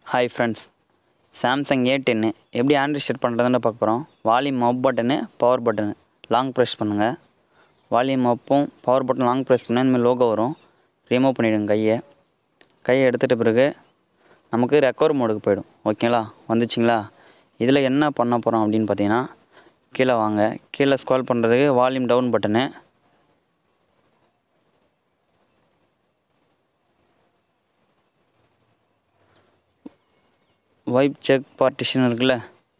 hi friends Samsung A டென்னு எப்படி Android set பண்ணுறதுன்னு பார்க்க போகிறோம் volume up button power button long press பண்ணுங்கள் வால்யூம் அப்பும் பவர் பட்டன் லாங் ப்ரெஸ் பண்ணால் இந்தமாதிரி லோகோ வரும் ரிமூவ் பண்ணிவிடுங்க கையை கையை எடுத்துகிட்ட பிறகு நமக்கு ரெக்கவர் மோடுக்கு போயிடும் ஓகேங்களா வந்துச்சுங்களா இதில் என்ன பண்ண போகிறோம் அப்படின்னு பார்த்தீங்கன்னா கீழே வாங்க கீழே ஸ்க்ரால் பண்ணுறதுக்கு வால்யூம் டவுன் பட்டனு வைப் செக் பார்ட்டிஷன் இருக்குல்ல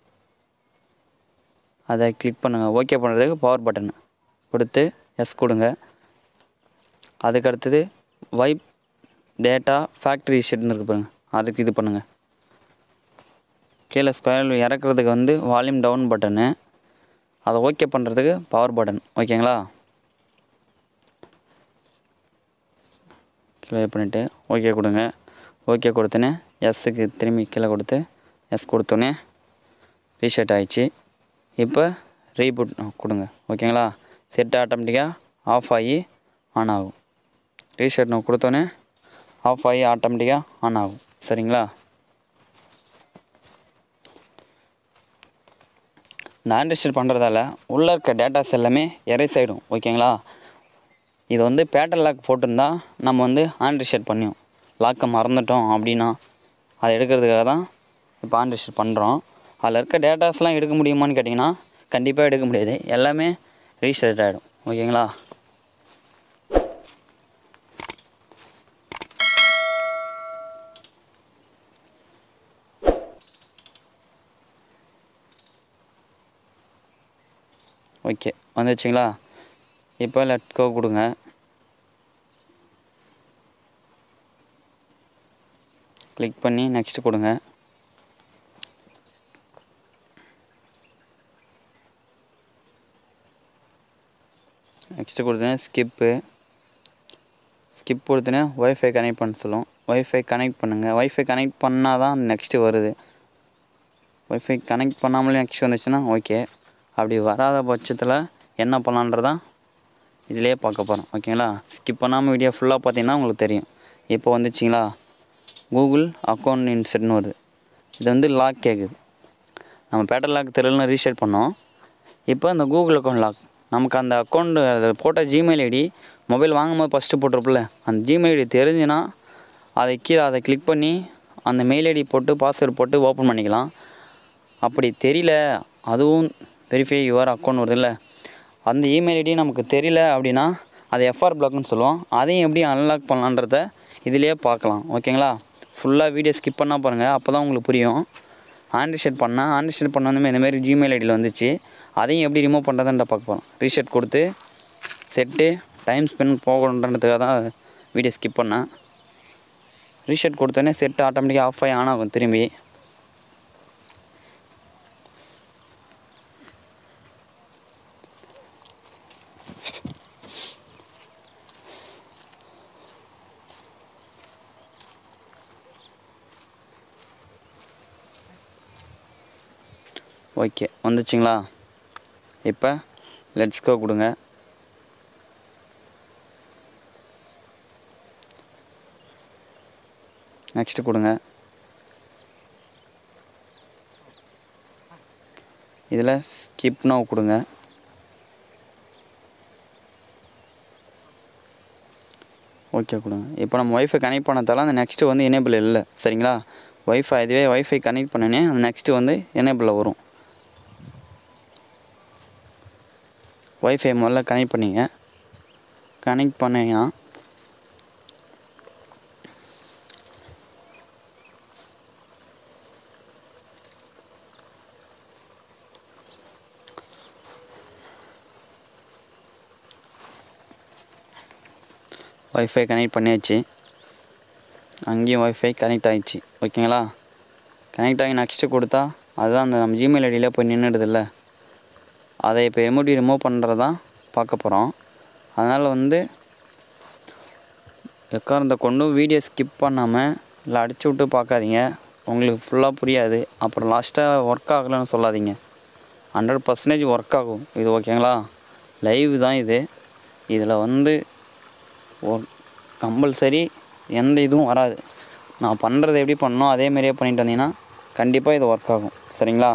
அதை கிளிக் பண்ணுங்கள் ஓகே பண்ணுறதுக்கு பவர் பட்டன் கொடுத்து எஸ் கொடுங்க அதுக்கு அடுத்தது வைப் டேட்டா ஃபேக்ட்ரி ஷெட்னு இருக்கு பாருங்க அதுக்கு இது பண்ணுங்கள் கீழே ஸ்கொயர் இறக்குறதுக்கு வந்து வால்யூம் டவுன் பட்டனு அதை ஓகே பண்ணுறதுக்கு பவர் பட்டன் ஓகேங்களா கீழே பண்ணிவிட்டு ஓகே கொடுங்க ஓகே கொடுத்தோன்னே எஸ்ஸுக்கு திரும்பி கீழே கொடுத்து எஸ் கொடுத்தோன்னே ரீசெட் ஆயிடுச்சு இப்போ ரீபூட் கொடுங்க ஓகேங்களா செட் ஆட்டோமேட்டிக்காக ஆஃப் ஆகி ஆன் ஆகும் ரீசெட் நான் கொடுத்தோன்னே ஆஃப் ஆகி ஆட்டோமேட்டிக்காக ஆன் ஆகும் சரிங்களா இந்த ஆண்ட்ரிஸ்டர் பண்ணுறதால உள்ளே இருக்க டேட்டாஸ் எல்லாமே எரேஸ் ஆகிடும் ஓகேங்களா இது வந்து பேட்டர் லாக் போட்டிருந்தா நம்ம வந்து ஆன் ரிசெட் பண்ணியோம் லாக்கை மறந்துட்டோம் அப்படின்னா அதை எடுக்கிறதுக்காக தான் இப்போ ஆன் ரிசெட் பண்ணுறோம் அதில் இருக்க டேட்டாஸ்லாம் எடுக்க முடியுமான்னு கேட்டிங்கன்னா கண்டிப்பாக எடுக்க முடியாது எல்லாமே ரீசெட் ஆகிடும் ஓகேங்களா ஓகே வந்துச்சுங்களா இப்போ லெட் கோ கொடுங்க கிளிக் பண்ணி நெக்ஸ்ட் கொடுங்க நெக்ஸ்ட்டு கொடுத்தேன் ஸ்கிப்பு ஸ்கிப் கொடுத்தேன்னா ஒய்ஃபை கனெக்ட் பண்ண சொல்லும் ஒய்ஃபை கனெக்ட் பண்ணுங்கள் ஒய்ஃபை கனெக்ட் பண்ணால் தான் நெக்ஸ்ட்டு வருது ஒய்ஃபை கனெக்ட் பண்ணாமலே நெக்ஸ்ட் வந்துச்சுன்னா ஓகே அப்படி வராத பட்சத்தில் என்ன பண்ணலான்றதான் இதிலே பார்க்க போகிறோம் ஓகேங்களா ஸ்கிப் பண்ணாமல் வீடியோ ஃபுல்லாக பார்த்தீங்கன்னா உங்களுக்கு தெரியும் இப்போ வந்துச்சிங்களா கூகுள் அக்கௌண்ட் இன்செட்னு வருது இது வந்து லாக் கேட்குது நம்ம பேட்டர் லாக் தெரியலன்னு ரீசெட் பண்ணோம் இப்போ அந்த கூகுள் அக்கௌண்ட் லாக் நமக்கு அந்த அக்கௌண்ட் அது போட்ட ஜிமெயில் ஐடி மொபைல் வாங்கும்போது ஃபஸ்ட்டு போட்டிருப்பில்ல அந்த ஜிமெயில் ஐடி தெரிஞ்சுன்னா அதை கீழே அதை கிளிக் பண்ணி அந்த மெயில் ஐடி போட்டு பாஸ்வேர்டு போட்டு ஓப்பன் பண்ணிக்கலாம் அப்படி தெரியல அதுவும் வெரிஃபை யுவர் அக்கௌண்ட் வருதுல்ல அந்த இமெயில் ஐடி நமக்கு தெரியல அப்படின்னா அது எஃப்ஆர் பிளாக்னு சொல்லுவோம் அதையும் எப்படி அன்லாக் பண்ணலான்றத இதிலேயே பார்க்கலாம் ஓகேங்களா ஃபுல்லாக வீடியோ ஸ்கிப் பண்ணால் பாருங்கள் அப்போ தான் உங்களுக்கு புரியும் ஆன் ரீசெட் பண்ணால் ஆன் ரீசெட் பண்ண வந்து இந்தமாரி ஜிமெயில் ஐடியில் வந்துச்சு அதையும் எப்படி ரிமூவ் பண்ணுறதுன்ற பார்க்க போகிறோம் ரீசெட் கொடுத்து செட்டு டைம் ஸ்பெண்ட் போகணுன்றதுக்காக தான் வீடியோ ஸ்கிப் பண்ணேன் ரீசெட் கொடுத்தோன்னே செட் ஆட்டோமேட்டிக்காக ஆஃப் ஆகி ஆன் ஆகும் திரும்பி ஓகே வந்துச்சுங்களா இப்போ லெட்ஸ் கோ கொடுங்க நெக்ஸ்ட்டு கொடுங்க இதில் ஸ்கிப் நோ கொடுங்க ஓகே கொடுங்க இப்போ நம்ம ஒய்ஃபை கனெக்ட் பண்ணதால அந்த நெக்ஸ்ட்டு வந்து எனேபிள் இல்லை சரிங்களா ஒய்ஃபை இதுவே ஒய்ஃபை கனெக்ட் பண்ணனே அந்த நெக்ஸ்ட்டு வந்து எனேபிளில் வரும் ஒய்ஃபை முதல்ல கனெக்ட் பண்ணிங்க கனெக்ட் பண்ணிங்கன்னா ஒய்ஃபை கனெக்ட் பண்ணியாச்சு அங்கேயும் ஒய்ஃபை கனெக்ட் ஆகிடுச்சு ஓகேங்களா கனெக்ட் ஆகி நெக்ஸ்ட்டு கொடுத்தா அதுதான் அந்த நம்ம ஜிமெயில் ஐடியில் போய் நின்றுடுதில்ல அதை இப்போ எமோடி ரிமூவ் பண்ணுறது தான் பார்க்க போகிறோம் அதனால் வந்து எக்காரந்த கொண்டு வீடியோ ஸ்கிப் பண்ணாமல் இல்லை அடிச்சு விட்டு பார்க்காதீங்க உங்களுக்கு ஃபுல்லாக புரியாது அப்புறம் லாஸ்ட்டாக ஒர்க் ஆகலைன்னு சொல்லாதீங்க ஹண்ட்ரட் பர்சன்டேஜ் ஒர்க் ஆகும் இது ஓகேங்களா லைவ் தான் இது இதில் வந்து கம்பல்சரி எந்த இதுவும் வராது நான் பண்ணுறது எப்படி பண்ணணும் அதே மாதிரியே பண்ணிட்டு வந்தீங்கன்னா கண்டிப்பாக இது ஒர்க் ஆகும் சரிங்களா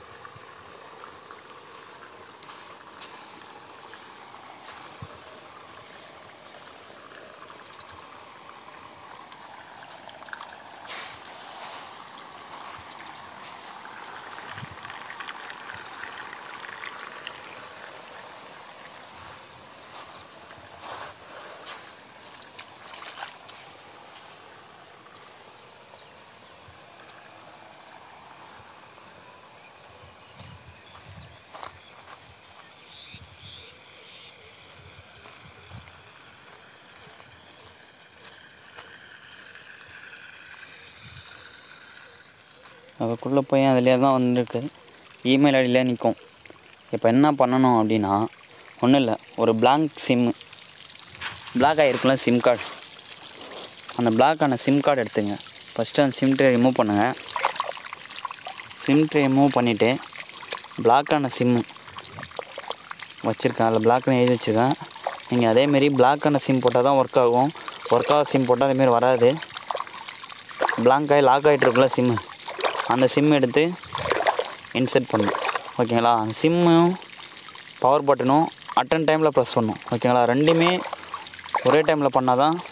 அதுக்குள்ளே போய் அதிலே தான் வந்துருக்கு இமெயில் ஐடியிலே நிற்கும் இப்போ என்ன பண்ணணும் அப்படின்னா ஒன்றும் இல்லை ஒரு blank சிம்மு பிளாக் ஆகிருக்குல்ல சிம் கார்டு அந்த பிளாக்கான சிம் கார்டு எடுத்துங்க ஃபஸ்ட்டு அந்த சிம் ட்ரே ரிமூவ் பண்ணுங்கள் சிம் ட்ரே ரிமூவ் பண்ணிவிட்டு பிளாக்கான சிம்மு வச்சுருக்கேன் அதில் பிளாக்னு எழுதி வச்சுருக்கேன் நீங்கள் அதேமாரி பிளாக்கான சிம் போட்டால் தான் ஒர்க் ஆகும் ஒர்க் ஆக சிம் போட்டால் அதேமாரி வராது blank ஆகி லாக் ஆகிட்டு இருக்குல்ல சிம்மு அந்த சிம் எடுத்து இன்சர்ட் பண்ணணும் ஓகேங்களா அந்த சிம்மும் பவர் பட்டனும் அட்டன் டைமில் ப்ரெஸ் பண்ணணும் ஓகேங்களா ரெண்டுமே ஒரே டைமில் பண்ணால் தான்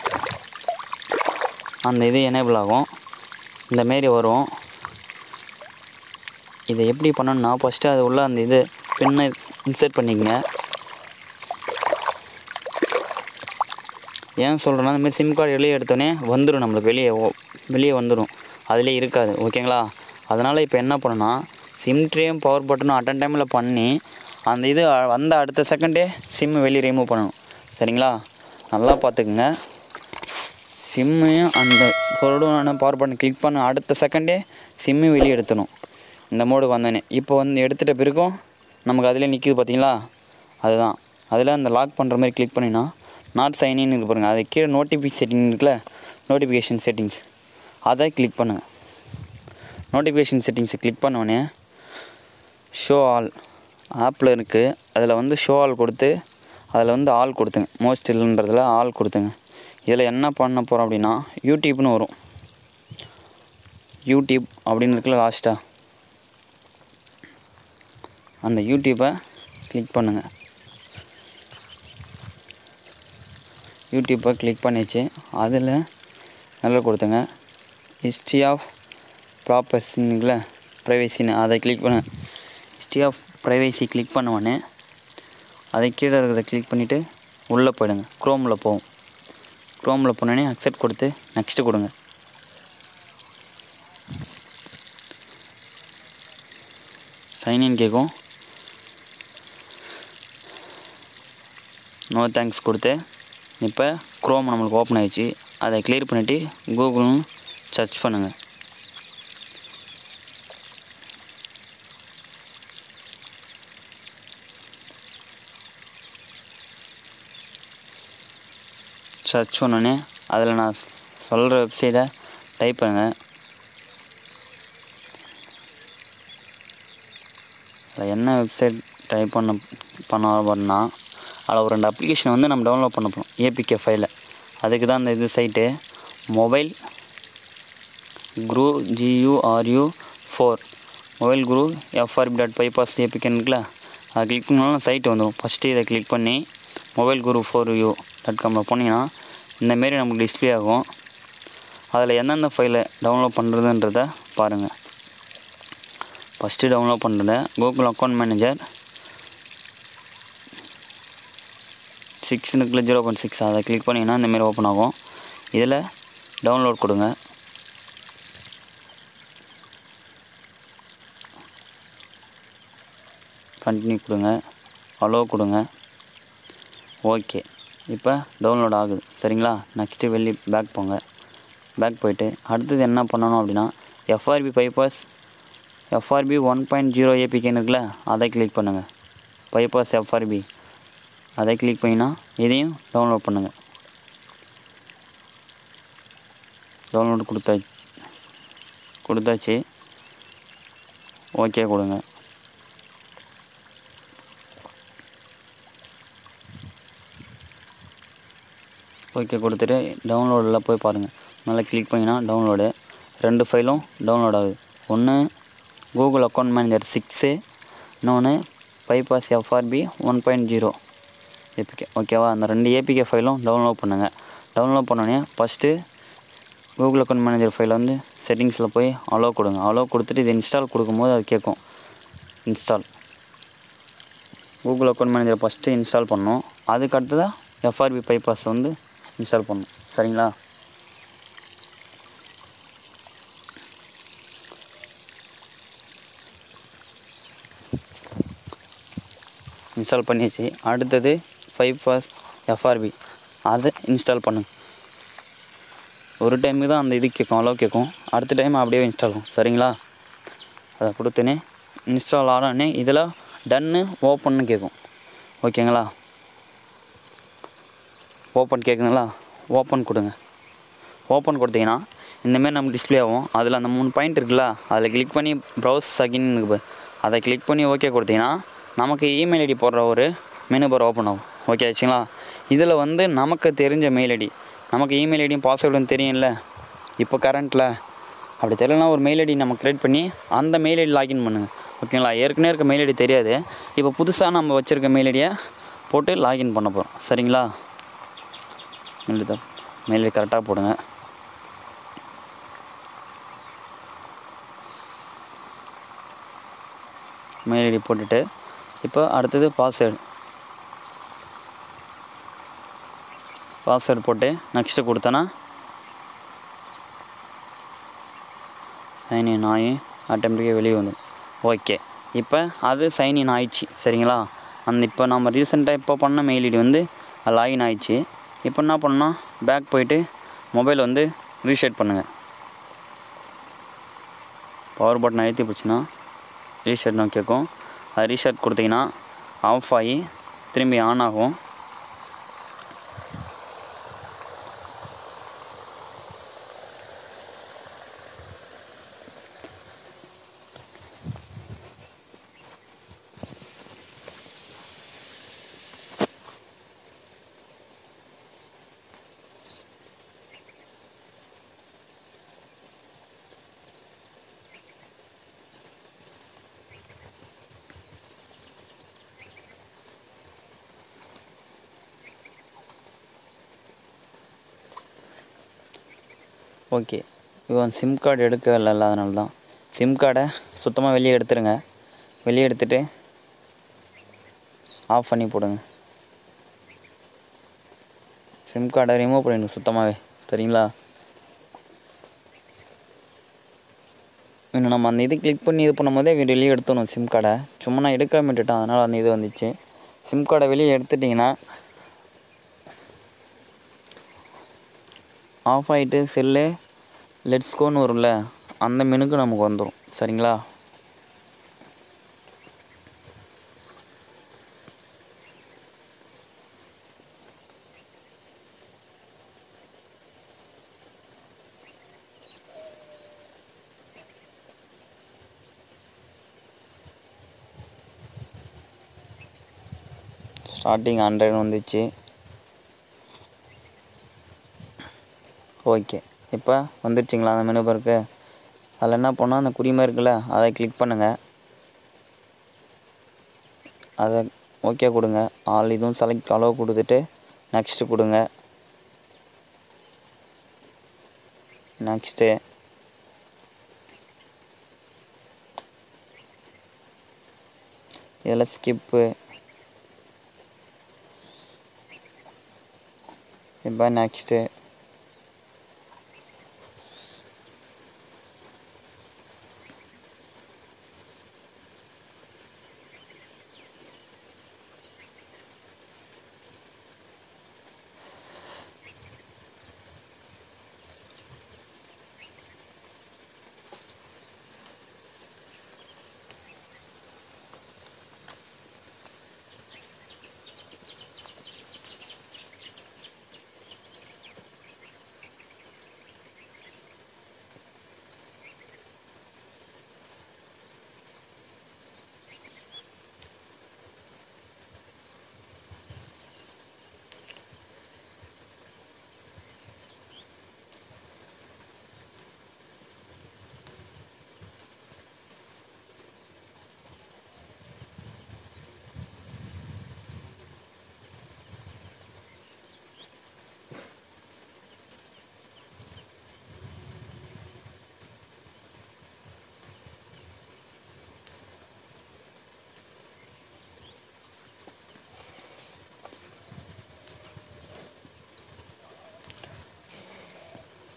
அந்த இது எனேபிள் ஆகும் இந்த மாரி வரும் இதை எப்படி பண்ணணும்னா ஃபஸ்ட்டு அது உள்ள அந்த இது பின்னை இன்சர்ட் பண்ணிக்கங்க ஏன் சொல்கிறேன்னா இந்த மாதிரி சிம் கார்டு வெளியே எடுத்தோடனே வந்துடும் நம்மளுக்கு வெளியே ஓ- வெளியே வந்துடும் அதிலே இருக்காது ஓகேங்களா அதனால் இப்போ என்ன பண்ணணும்னா சிம் ட்ரேயும் பவர் பட்டனும் அட்டன் டைமில் பண்ணி அந்த இது அ- வந்த அடுத்த செகண்டே சிம்மு வெளியே ரிமூவ் பண்ணணும் சரிங்களா நல்லா பார்த்துக்குங்க சிம்மையும் அந்த பொருளான பவர் பட்டன் கிளிக் பண்ண அடுத்த செகண்டே சிம்மு வெளியே எடுத்துணும் இந்த மோடுக்கு வந்தோடனே இப்போ வந்து எடுத்துகிட்ட பிறகும் நமக்கு அதிலே நிற்கிது பார்த்தீங்களா அதுதான் அதில் அந்த லாக் பண்ணுற மாதிரி கிளிக் பண்ணினா நாட் சைனின்னு இருக்கு பாருங்கள் அது கீழே நோட்டிஃபி செட்டிங் இருக்குல்ல நோட்டிஃபிகேஷன் செட்டிங்ஸ் அதை கிளிக் பண்ணுங்கள் நோட்டிஃபிகேஷன் செட்டிங்ஸை கிளிக் பண்ணோடனே ஷோ ஆல் ஆப்பில் இருக்குது அதில் வந்து ஷோ ஆல் கொடுத்து அதில் வந்து ஆல் கொடுத்துங்க மோஸ்ட் இல்லைன்றதில் ஆல் கொடுத்துங்க இதில் என்ன பண்ண போகிறோம் அப்படின்னா யூடியூப்னு வரும் யூடியூப் அப்படின்னு இருக்குல்ல லாஸ்ட்டாக அந்த யூடியூப்பை கிளிக் பண்ணுங்கள் யூடியூப்பை கிளிக் பண்ணிச்சு அதில் நல்லா கொடுத்துங்க ஹிஸ்ட்ரி ஆஃப் ப்ராப்பர்ஸின்னுங்கள ப்ரைவேசின்னு அதை கிளிக் பண்ண ஹிஸ்ட்ரி ஆஃப் ப்ரைவேசி கிளிக் பண்ண உடனே அதை கீழே இருக்கிறத கிளிக் பண்ணிவிட்டு உள்ளே போயிடுங்க க்ரோமில் போகும் க்ரோமில் போனோடனே அக்செப்ட் கொடுத்து நெக்ஸ்ட்டு கொடுங்க சைன்இன் கேட்கும் நோ தேங்க்ஸ் கொடுத்து இப்போ க்ரோம் நம்மளுக்கு ஓப்பன் ஆயிடுச்சு அதை கிளியர் பண்ணிவிட்டு கூகுளும் சர்ச் பண்ணுங்கள் சர்ச் பண்ணோன்னே அதில் நான் சொல்கிற வெப்சைட்டை டைப் பண்ணுங்கள் அதில் என்ன வெப்சைட் டைப் பண்ண பண்ண பண்ணா அதில் ஒரு ரெண்டு அப்ளிகேஷன் வந்து நம்ம டவுன்லோட் பண்ண போகிறோம் ஏபிகே ஃபைலை அதுக்கு தான் இந்த இது site mobile Guru G U R U four mobile Guru FRP dot bypass ஏபிகேன்னு இருக்குல்ல அதை கிளிக் பண்ணாலும் சைட்டு வந்துடும் ஃபஸ்ட்டு இதை கிளிக் பண்ணி mobile Guru four U dot காமில் போனீங்கன்னா இந்தமாரி நமக்கு டிஸ்ப்ளே ஆகும் அதில் எந்தெந்த ஃபைலை டவுன்லோட் பண்ணுறதுன்றத பாருங்கள் ஃபஸ்ட்டு டவுன்லோட் பண்ணுறது கூகுள் அக்கௌண்ட் மேனேஜர் சிக்ஸ் இருக்குல்ல ஜீரோ பாயிண்ட் சிக்ஸ் அதை கிளிக் பண்ணிங்கன்னா இந்தமாரி ஓப்பன் ஆகும் இதில் டவுன்லோட் கொடுங்க கண்டினியூ கொடுங்க அலோ கொடுங்க ஓகே இப்போ டவுன்லோட் ஆகுது சரிங்களா நெக்ஸ்ட்டு வெளியே பேக் போங்க பேக் போயிட்டு அடுத்தது என்ன பண்ணணும் அப்படின்னா FRP bypass FRP one point zero ஏபிகேன்னு இருக்குல்ல அதை கிளிக் பண்ணுங்கள் பைபாஸ் எஃப்ஆர்பி அதை கிளிக் பண்ணினா இதையும் டவுன்லோட் பண்ணுங்கள் டவுன்லோட் கொடுத்தா கொடுத்தாச்சு ஓகே கொடுங்க ஓகே கொடுத்துட்டு டவுன்லோடில் போய் பாருங்கள் நல்லா கிளிக் பண்ணிங்கன்னா டவுன்லோடு ரெண்டு ஃபைலும் டவுன்லோட் ஆகுது ஒன்று கூகுள் அக்கௌண்ட் மேனேஜர் சிக்ஸு இன்னொன்று bypass FRP one point zero APK ஓகேவா அந்த ரெண்டு ஏபிகே ஃபைலும் டவுன்லோட் பண்ணுங்கள் டவுன்லோட் பண்ணோடனே first Google account manager file வந்து செட்டிங்ஸில் போய் அலோவ் கொடுங்க அலோவ் கொடுத்துட்டு இது இன்ஸ்டால் கொடுக்கும்போது அது கேட்கும் install Google account manager first install பண்ணணும் அதுக்கு அடுத்ததாக எஃப்ஆர்பி பைபாஸ் வந்து இன்ஸ்டால் பண்ணணும் சரிங்களா இன்ஸ்டால் பண்ணியாச்சு அடுத்தது ஃபைவ் பாஸ் எஃப்ஆர்பி அதை இன்ஸ்டால் பண்ணுங்க ஒரு டைமுக்கு தான் அந்த இது கேட்கும் அளவு கேட்கும் அடுத்த டைம் அப்படியே இன்ஸ்டால் ஆகும் சரிங்களா அதை கொடுத்தனே இன்ஸ்டால் ஆனோடனே இதில் டன்னு ஓப்பன்னு கேட்கும் ஓகேங்களா ஓப்பன் கேட்குங்களா ஓப்பன் கொடுங்க ஓப்பன் கொடுத்தீங்கன்னா இந்தமாரி நம்ம டிஸ்ப்ளே ஆகும் அதில் அந்த மூணு பாயிண்ட் இருக்குல்ல அதில் கிளிக் பண்ணி ப்ரௌஸ் செகண்ட் இருக்கு அதை கிளிக் பண்ணி ஓகே கொடுத்தீங்கன்னா நமக்கு இமெயில் ஐடி போடுற ஒரு மெனு பார் ஓப்பன் ஆகும் ஓகே ஆச்சுங்களா இதில் வந்து நமக்கு தெரிஞ்ச மெயில் ஐடி நமக்கு இமெயில் ஐடியும் பாஸ்வேர்டும் தெரியும்ல இப்போ கரண்ட்டில் அப்படி தெரியலனா ஒரு மெயில் ஐடி நம்ம க்ரியேட் பண்ணி அந்த மெயில் ஐடி லாகின் பண்ணுங்கள் ஓகேங்களா ஏற்கனவே இருக்க மெயில் ஐடி தெரியாது இப்போ புதுசாக நம்ம வச்சுருக்க மெயில் ஐடியை போட்டு லாகின் பண்ண போகிறோம் சரிங்களா மெயில் ஐடி மெயில் ஐடி கரெக்டாக போடுங்க மெயில் ஐடி போட்டுட்டு இப்போ அடுத்தது பாஸ்வேர்டு பாஸ்வேர்டு போட்டு நெக்ஸ்ட்டு கொடுத்தனா சைன் இன் ஆகி ஆட்டோமேட்டிக்காக வெளியே வந்துடும் ஓகே இப்போ அது சைன் இன் ஆயிடுச்சு சரிங்களா அந்த இப்போ நம்ம ரீசெண்டாக இப்போ பண்ண மெயில் ஐடி வந்து லாகின் ஆயிடுச்சு இப்போ என்ன பண்ணால் பேக் போயிட்டு மொபைல் வந்து ரீசெட் பண்ணுங்கள் பவர் பட்டன் அழுத்தி போச்சுன்னா ரீசெட் நான் கேட்கும் அது ரீசெட் கொடுத்தீங்கன்னா ஆஃப் ஆகி திரும்பி ஆன் ஆகும் ஓகே இவன் சிம் கார்டு எடுக்க இல்லைல்ல அதனால தான் சிம் கார்டை சுத்தமாக வெளியே எடுத்துருங்க வெளியே எடுத்துட்டு ஆஃப் பண்ணி போடுங்க சிம் கார்டை ரிமூவ் பண்ணிடுங்க சுத்தமாகவே சரிங்களா இன்னும் நம்ம அந்த இது கிளிக் பண்ணி இது பண்ணும்போதே வெளியே எடுத்துடணும் சிம் கார்டை சும்மா நான் எடுக்காம விட்டுட்டேன் அதனால் அந்த இது வந்துச்சு சிம் கார்டை வெளியே எடுத்துட்டிங்கன்னா ஆஃப் ஆகிட்டு செல்லு லெட்ஸ் கோன்னு வரும்ல அந்த மெனுக்கு நமக்கு வந்துடும் சரிங்களா ஸ்டார்டிங் ஹண்ட்ரட் வந்துச்சு ஓகே இப்போ வந்துடுச்சிங்களா அந்த மெனு பாருக்கு அதில் என்ன பண்ணால் அந்த குடிமை இருக்குல்ல அதை கிளிக் பண்ணுங்கள் அதை ஓகே கொடுங்க ஆல் இதுவும் செலக்ட் அளவு கொடுத்துட்டு நெக்ஸ்ட்டு கொடுங்க நெக்ஸ்ட்டு இதில் ஸ்கிப்பு இப்போ நெக்ஸ்ட்டு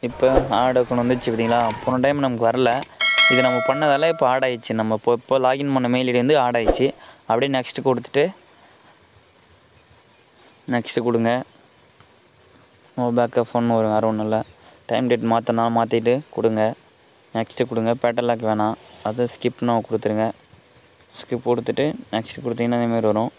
இப்போ ஆட் கொண்டு வந்துச்சு பார்த்தீங்களா போன டைம் நமக்கு வரல இது நம்ம பண்ணதால இப்போ ஆட் ஆயிடுச்சு நம்ம இப்போ இப்போ லாகின் பண்ண மெயில் ஐடி வந்து ஆட் ஆயிடுச்சு அப்படியே நெக்ஸ்ட்டு கொடுத்துட்டு நெக்ஸ்ட்டு கொடுங்க நோ பேக்கப் ஃபோன் வரும் வேறு ஒன்றும் இல்லை டைம் டேட் மாற்றினாலும் மாற்றிட்டு கொடுங்க நெக்ஸ்ட்டு கொடுங்க பேட்டர் லாக் வேணாம் அதை ஸ்கிப் நான் கொடுத்துருங்க ஸ்கிப் கொடுத்துட்டு நெக்ஸ்ட் கொடுத்தீங்கன்னா இதேமாரி வரும்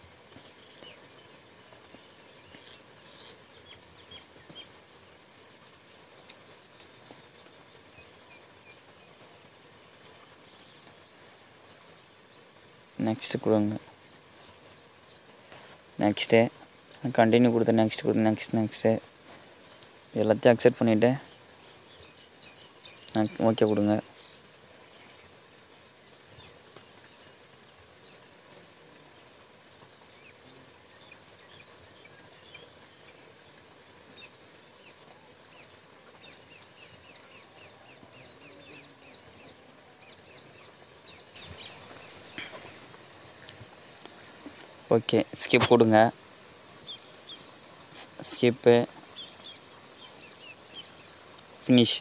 நெக்ஸ்ட்டு கொடுங்க நெக்ஸ்ட்டு கண்டினியூ கொடுத்து நெக்ஸ்ட் கொடுத்து நெக்ஸ்ட் நெக்ஸ்ட்டு எல்லாத்தையும் அக்செப்ட் பண்ணிவிட்டு ஓகே கொடுங்க ஓகே ஸ்கிப் கொடுங்க ஸ்கிப்பு ஃபினிஷ்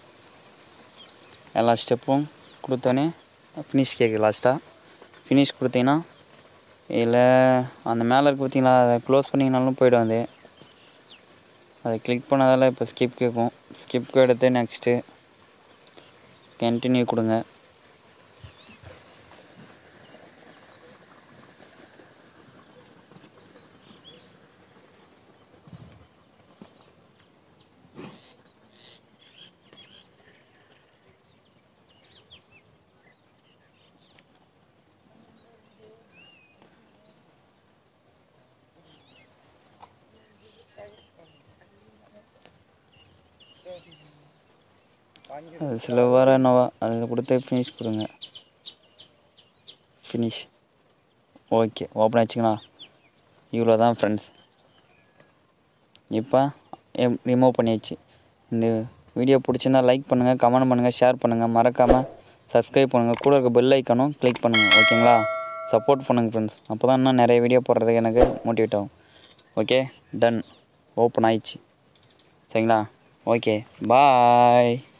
எல்லா ஸ்டெப்பும் கொடுத்தோன்னே ஃபினிஷ் கேட்குது லாஸ்ட்டாக ஃபினிஷ் கொடுத்தீங்கன்னா இல்லை அந்த மேலே இருக்கு பார்த்தீங்களா அதை க்ளோஸ் பண்ணிங்கனாலும் போய்டும் அது அதை கிளிக் பண்ணதால் இப்போ ஸ்கிப் கேட்கும் ஸ்கிப் எடுத்து நெக்ஸ்ட்டு கண்டினியூ கொடுங்க அது சில வர என்னவா அதில் கொடுத்து ஃபினிஷ் கொடுங்க ஃபினிஷ் ஓகே ஓப்பன் ஆச்சுங்களா இவ்வளோ தான் ஃப்ரெண்ட்ஸ் இப்போ ரிமூவ் பண்ணியாச்சு இந்த வீடியோ பிடிச்சிருந்தா லைக் பண்ணுங்கள் கமெண்ட் பண்ணுங்கள் ஷேர் பண்ணுங்கள் மறக்காமல் சப்ஸ்கிரைப் பண்ணுங்கள் கூட இருக்க பெல் ஐக்கானும் கிளிக் பண்ணுங்கள் ஓகேங்களா சப்போர்ட் பண்ணுங்கள் ஃப்ரெண்ட்ஸ் அப்போ தான் இன்னும் நிறைய வீடியோ போடுறதுக்கு எனக்கு மோட்டிவேட் ஆகும் ஓகே டன் ஓப்பன் ஆயிடுச்சு சரிங்களா ஓகே பாய்